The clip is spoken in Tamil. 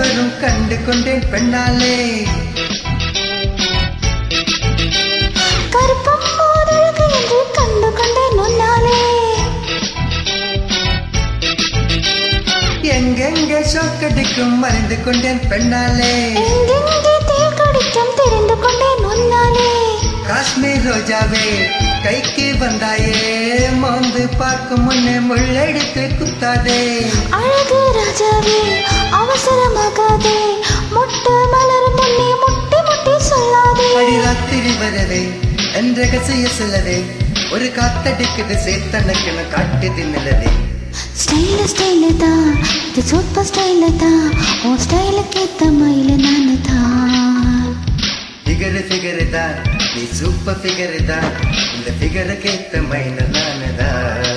கலரும் கண்டு கொண்டேன் பெண்ணாலே கருப்பம் மோதழுக்கு என்று கண்டு கொண்டேன் முன்னாலே எங்கெங்கே சொக்கடிக்கும் மறைந்து கொண்டேன் பெண்ணாலே எங்கெங்கே தேல் கடிக்கும் தெரிந்து கொண்டேன் முன்னாலே காஷ்மீர் ரோஜாவே கைக்கு வந்தாயே மோந்து பார்க்கும் முன்னே முள்ளெடுத்து குத்தாதே அழகு ராஜாவே அவசரமாகாதே முட்டு மலரும் முன்னே முட்டி முட்டி சொல்லாதே அடி ராத்திரி வரவே என்ற கசைய சொல்லவே ஒரு காத்தடிக்குது சேத்தனுக்குன்னு காட்டுது நிலவே ஸ்டைல ஸ்டைல தான் இது சூப்பர் ஸ்டைல தான் உன் ஸ்டைலுக்கு ஏத்த மயில நானு தான் ஃபிகரு ஃபிகரு தான் நீ சூப்பர் ஃபிகரு தான் இந்த ஃபிகருக்கு ஏத்த மைனர் நானு தான்